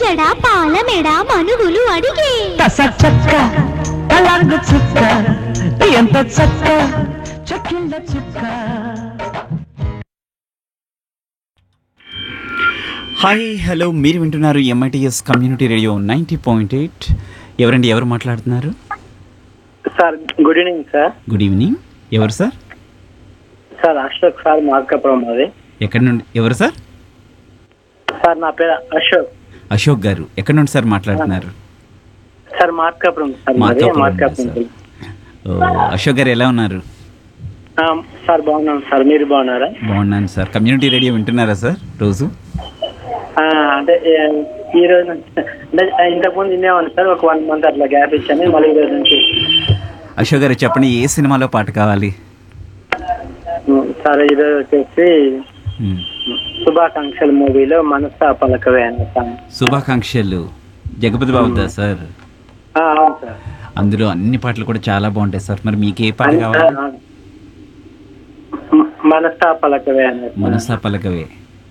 మీగడ పాలమెడ మనుగులు అడిగే కస చక్క కలర్గు చుక్క ఎంత చక్క చక్కిళ్ళ చుక్క హాయ్ హలో మీరు వింటున్నారు MITS community radio ninety point eight ఎవరండి ఎవరు మాట్లాడుతున్నారు sir good evening sir good evening ఎవరు sir sir Ashok sir Markapuram అది ఎక్కడి నుండి ఎవరు సార్ సార్ నా పేరు అశోక్ అశోక్ గారు ఎక్కడి నుండి సార్ మాట్లాడుతున్నారు సార్ మార్కాపురం సార్ మాది మార్కాపురం మార్కాపురం నుండి సార్. ఓ, అశోక్ గారు ఎలా ఉన్నారు ఆ, సార్ బాగున్నాను సార్ మీరు బాగున్నారా బాగున్నాను సార్ కమ్యూనిటీ రేడియో వింటున్నారా సార్ రోజు ఆ, అంటే ఏ, ఈ రోజు నుంచి అంటే ఇంతకుముందు వినేవాడిని సార్ ఒక వన్ మంత్ అట్లా గ్యాప్ ఇచ్చాను మళ్ళీ ఈ రోజు నుంచి అశోక్ గారు చెప్పండి ఏ సినిమాలో పాట కావాలి ఉమ్, సార్ ఈరోజు వచ్చేసి మ్మ్. శుభాకాంక్షల మూవీలో మనసా పలకవే అనే సాంగ్ శుభాకాంక్షలు జగపతి బాబుదా సార్ ఆ, అవును సార్ అందులో అన్ని పాటలు కూడా చాలా బాగుంటాయి సార్ మరి మీకు ఏ పాట అన్- కావాలి ఆ, ఆ. మ- మనసా పలకవే అనే సాంగ్. మనసా పలకవే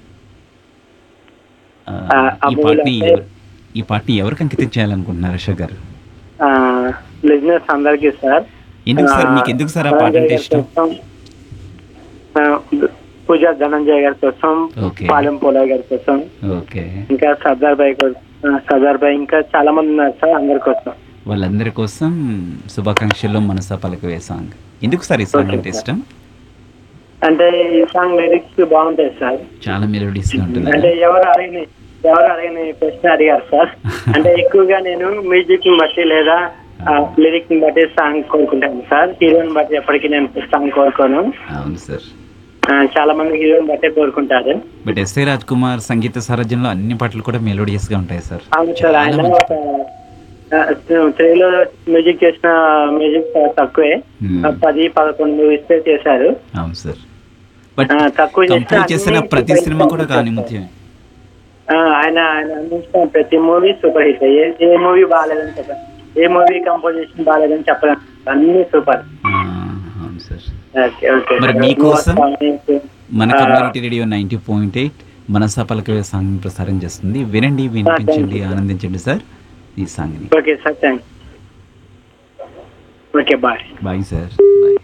ఆ, ఆ, ఆ ఈ మూవీలో పాటని అంటే- ఎవరు ఈ పాటని ఎవరికి అంకితం చేయాలనుకుంటున్నారు అశోక్ గారు ఆ, లిజినెస్ అందరికీ సార్ ఎందుకు సార్ మీకు ఎందుకు సార్ ఆ పాట అంటే ధనంజయ ఇష్టం గారి కోసం, ఆ, పూజ ధనంజయ గారి కోసం ఓకే. పాలెం పోలయ్య గారి కోసం ఓకే ఇంకా సర్దార్ భాయ్ కోసం ఆ, సర్దార్ భాయ్ ఇంకా చాలా మంది ఉన్నారు సార్ అందరి కోసం వాళ్ళందరి కోసం శుభాకాంక్షల్లో మనసా పలకవే సాంగ్ ఎందుకు సార్ ఈ సాంగ్ ఓకే అంటే సార్. ఇష్టం అంటే ఈ సాంగ్ లిరిక్స్ బాగుంటాయి సార్ చాలా మెలోడీస్ గా ఉంటుంది అంటే ఎవరు అడిగిన ఎవరు అడిగిన ప్రశ్న అడిగారు సార్ అంటే ఎక్కువగా నేను మ్యూజిక్ ని బట్టి లేదా లిరిక్ ని బట్టి సాంగ్ కోరుకుంటాను సార్ హీరోని బట్టి ఎప్పటికీ నేను సాంగ్ కోరుకోను అవును సార్ ఆ, చాలా మంది హీరోని బట్టే కోరుకుంటారు బట్ ఎస్ఏ రాజ్ కుమార్ సంగీత సారథ్యంలో అన్ని పాటలు కూడా మెలోడియస్ గా ఉంటాయి సార్ అవును సార్ చాలా ఆయన మంచి- ఒక త్రీలో మ్యూజిక్ చేసిన మ్యూజిక్ తక్కువే Hmm. ఆ, పది పదకొండు ఇస్తే చేశారు అవును సార్ బట్ ఆ, తక్కువ చేస్తే కంపోజ్ చేసిన అన్ని ప్రతి super సినిమా hit కూడా అవుతాయి కానీ సార్. ముఖ్యమే ఆ, ఆయన ఆయన అందించిన ప్రతి మూవీ సూపర్ హిట్ ఏ ఏ మూవీ బాగాలేదని చెప్పారు ఏ మూవీ కంపోజిషన్ బాగాలేదని చెప్పలేం అన్ని సూపర్ ఆ, అవును సార్ ఓకే ఓకే మరి సార్. మీకోసం సాంగ్స్, మన ఆ, community radio ninety point eight మనసా పలకవే సాంగ్ ప్రసారం చేస్తుంది వినండి వినిపించండి ఆనందించండి సార్ ఈ సాంగ్ని okay sir thanks okay bye bye sir bye